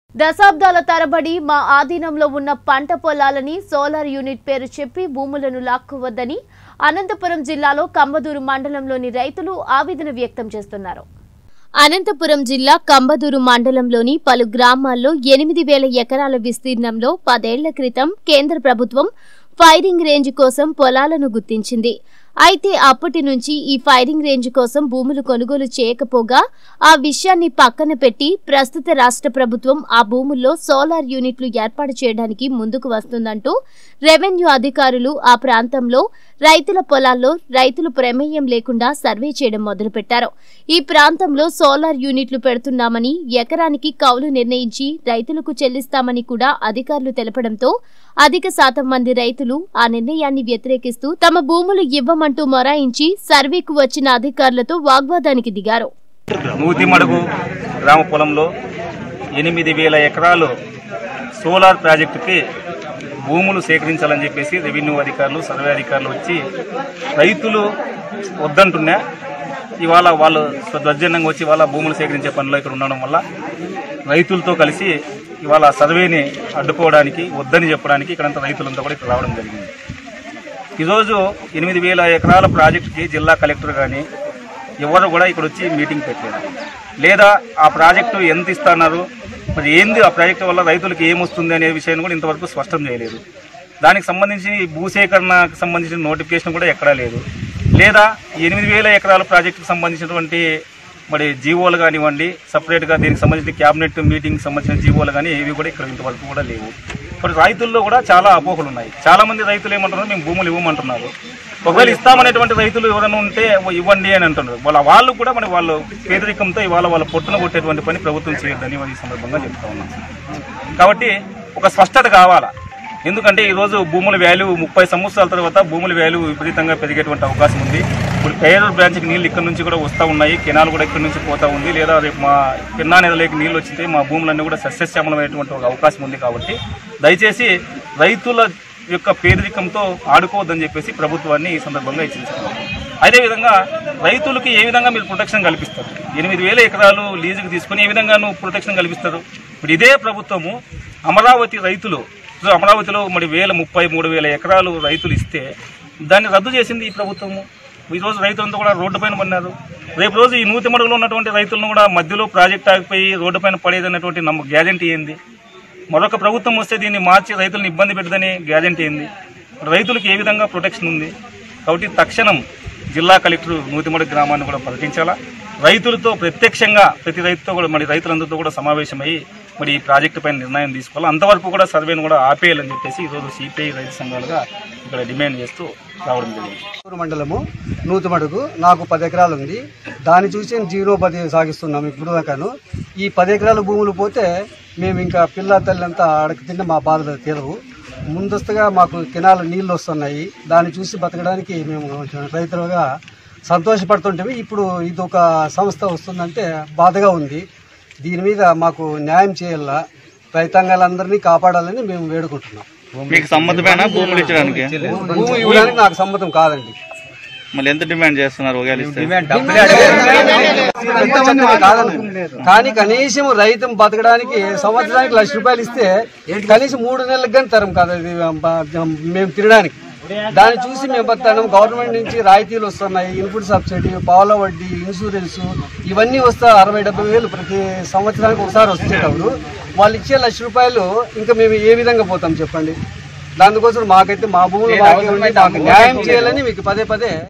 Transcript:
దశాబ్దాల తరబడి మా ఆధీనంలో ఉన్న పంట పొలాలని సోలార్ యూనిట్ పేరు చెప్పి భూములను లాక్కోవద్దని అనంతపురం జిల్లాలో కంబదూరు మండలంలోని రైతులు ఆవేదన వ్యక్తం చేస్తున్నారు అనంతపురం జిల్లా కంబదూరు మండలంలోని పలు గ్రామాల్లో ఎనిమిది వేల ఎకరాల విస్తీర్ణంలో పదేళ్ల క్రితం కేంద్ర ప్రభుత్వం ఫైరింగ్ రేంజ్ కోసం పొలాలను గుర్తించింది అయితే అప్పటి నుంచి ఈ ఫైరింగ్ రేంజ్ కోసం భూములు కొనుగోలు చేయకపోగా ఆ విషయాన్ని పక్కన పెట్టి ప్రస్తుత రాష్ట్ర ప్రభుత్వం ఆ భూముల్లో సోలార్ యూనిట్లు ఏర్పాటు చేయడానికి ముందుకు వస్తుందంటూ రెవెన్యూ అధికారులు ఆ ప్రాంతంలో రైతుల పొలాల్లో రైతులు ప్రమేయం లేకుండా సర్వే చేయడం మొదలుపెట్టారు ఈ ప్రాంతంలో సోలార్ యూనిట్లు పెడుతున్నామని ఎకరానికి కౌలు నిర్ణయించి రైతులకు చెల్లిస్తామని కూడా అధికారులు తెలపడంతో అధిక శాతం మంది రైతులు ఆ నిర్ణయాన్ని వ్యతిరేకిస్తూ తమ భూములు ఇవ్వమంటూ మొరాయించి సర్వేకు వచ్చిన అధికారులతో వాగ్వాదానికి దిగారు నూతిమడుగు గ్రామ పొలంలో ఎనిమిది వేల ఎకరాలు సోలార్ ప్రాజెక్టుకి భూములు సేకరించాలని చెప్పేసి రెవెన్యూ అధికారులు సర్వే అధికారులు వచ్చి రైతులు వద్దంటున్నా ఇవాళ వాళ్ళు దౌర్జన్యంగా వచ్చి వాళ్ళ భూములు సేకరించే పనిలో ఇక్కడ ఉండడం వల్ల రైతులతో కలిసి ఇవాళ సర్వేని అడ్డుకోవడానికి వద్దని చెప్పడానికి ఇక్కడంతా రైతులంతా కూడా ఇక్కడ రావడం జరిగింది ఈరోజు ఎనిమిది వేల ఎకరాల ప్రాజెక్టుకి జిల్లా కలెక్టర్ కానీ ఎవరు కూడా ఇక్కడ వచ్చి మీటింగ్ పెట్టలేదు లేదా ఆ ప్రాజెక్టు ఎంత ఇస్తున్నారు మరి ఏంది ఆ ప్రాజెక్టు వల్ల రైతులకు ఏమొస్తుంది అనే విషయాన్ని కూడా ఇంతవరకు స్పష్టం చేయలేదు దానికి సంబంధించి భూసేకరణకు సంబంధించిన నోటిఫికేషన్ కూడా ఎక్కడా లేదు లేదా ఎనిమిది వేల ఎకరాల ప్రాజెక్టుకు సంబంధించినటువంటి మరి జీవోలు కానివ్వండి సపరేట్గా దీనికి సంబంధించిన క్యాబినెట్ మీటింగ్కి సంబంధించిన జీవోలు కానీ ఏవి కూడా ఇక్కడ ఇంతవరకు కూడా లేవు మరి రైతుల్లో కూడా చాలా అపోహలు ఉన్నాయి చాలా మంది రైతులు ఏమంటున్నారు మేము భూములు ఇవ్వమంటున్నారు ఒకవేళ ఇస్తామనేటువంటి రైతులు ఎవరైనా ఉంటే ఇవ్వండి అని అంటున్నారు వాళ్ళ వాళ్ళు కూడా మరి వాళ్ళు పేదరికంతో ఇవాళ వాళ్ళ పొట్టున కొట్టేటువంటి పని ప్రభుత్వం చేయొద్దని ఈ సందర్భంగా చెప్తా ఉన్నాం కాబట్టి ఒక స్పష్టత కావాలా ఎందుకంటే ఈరోజు భూముల వాల్యూ ముప్పై సంవత్సరాల తర్వాత భూముల వాల్యూ విపరీతంగా పెరిగేటువంటి అవకాశం ఉంది ఇప్పుడు పేరూరు బ్రాంచ్కి నీళ్ళు ఇక్కడ నుంచి కూడా వస్తూ ఉన్నాయి కెనాల్ కూడా ఇక్కడ నుంచి పోతా ఉంది లేదా రేపు మా పెన్నా నదిలోకి నీళ్ళు వచ్చితే మా భూములన్నీ కూడా సస్యశ్యామలమైనటువంటి ఒక అవకాశం ఉంది కాబట్టి దయచేసి రైతుల యొక్క పేదరికంతో ఆడుకోవద్దని చెప్పేసి ప్రభుత్వాన్ని ఈ సందర్భంగా హెచ్చరించుకున్నాం అదేవిధంగా రైతులకి ఏ విధంగా మీరు ప్రొటెక్షన్ కల్పిస్తారు ఎనిమిది వేల ఎకరాలు లీజుకు తీసుకుని ఏ విధంగా నువ్వు ప్రొటెక్షన్ కల్పిస్తారు ఇప్పుడు ఇదే ప్రభుత్వము అమరావతి రైతులు ఇప్పుడు అమరావతిలో మరి వేల ముప్పై మూడు వేల ఎకరాలు రైతులు ఇస్తే దాన్ని రద్దు చేసింది ఈ ప్రభుత్వము ఈరోజు రైతులంతా కూడా రోడ్డు పైన పడినారు రేపు రోజు ఈ నూతి మడుగులో ఉన్నటువంటి రైతులను కూడా మధ్యలో ప్రాజెక్ట్ ఆగిపోయి రోడ్డు పైన పడేదన్నటువంటి నమ్మ గ్యారంటీ ఏంది మరొక ప్రభుత్వం వస్తే దీన్ని మార్చి రైతులను ఇబ్బంది పెట్టదని గ్యారంటీ ఏంది రైతులకు ఏ విధంగా ప్రొటెక్షన్ ఉంది కాబట్టి తక్షణం జిల్లా కలెక్టర్ నూతిమడి గ్రామాన్ని కూడా ప్రకటించాలా రైతులతో ప్రత్యక్షంగా ప్రతి రైతుతో కూడా మరి రైతులందరితో కూడా సమావేశమై మరి ఈ ప్రాజెక్టు పైన నిర్ణయం తీసుకోవాలి అంతవరకు కూడా సర్వేను కూడా ఆపేయాలని చెప్పేసి ఈరోజు సిపిఐ రైతు సంఘాలుగా ఇక్కడ డిమాండ్ చేస్తూ రావడం జరిగింది ఊరు మండలము నూతుమడుగు నాకు పది ఎకరాలు ఉంది దాన్ని చూసి నేను జీవనోపాధి సాగిస్తున్నాము ఇప్పుడు దాకాను ఈ పది ఎకరాల భూములు పోతే మేము ఇంకా పిల్ల తల్లి అడగ తిన్న మా బాధలు తీరవు ముందస్తుగా మాకు కెనాల నీళ్ళు వస్తున్నాయి దాన్ని చూసి బతకడానికి మేము రైతులుగా సంతోషపడుతుంటే ఇప్పుడు ఇది ఒక సంస్థ వస్తుందంటే బాధగా ఉంది దీని మీద మాకు న్యాయం చేయాల రైతాంగాలందరినీ కాపాడాలని మేము వేడుకుంటున్నాం మీకు సమ్మతమేనా భూములు ఇచ్చడానికి భూమి ఇవ్వడానికి నాకు సమ్మతం కాదండి మళ్ళీ ఎంత డిమాండ్ చేస్తున్నారు ఒకవేళ ఇస్తే ఎంతమంది కాదనుకో. కానీ కనీసం రైతు బతకడానికి సంవత్సరానికి లక్ష రూపాయలు ఇస్తే కనీసం మూడు నెలలకు కానీ తరం కాదు ఇది బ- మేము తినడానికి దాన్ని చూసి మేము బతాం గవర్నమెంట్ నుంచి రాయితీలు వస్తున్నాయి ఇన్పుట్ సబ్సిడీ పావుల వడ్డీ ఇన్సూరెన్స్ ఇవన్నీ వస్తా అరవై డెబ్బై వేలు ప్రతి సంవత్సరానికి ఒకసారి వచ్చేటప్పుడు వాళ్ళు ఇచ్చే లక్ష రూపాయలు ఇంకా మేము ఏ విధంగా పోతాం చెప్పండి దానికోసం మాకైతే మా భూములు మాకే ఉండి మాకు న్యాయం చేయాలని మీకు పదే పదే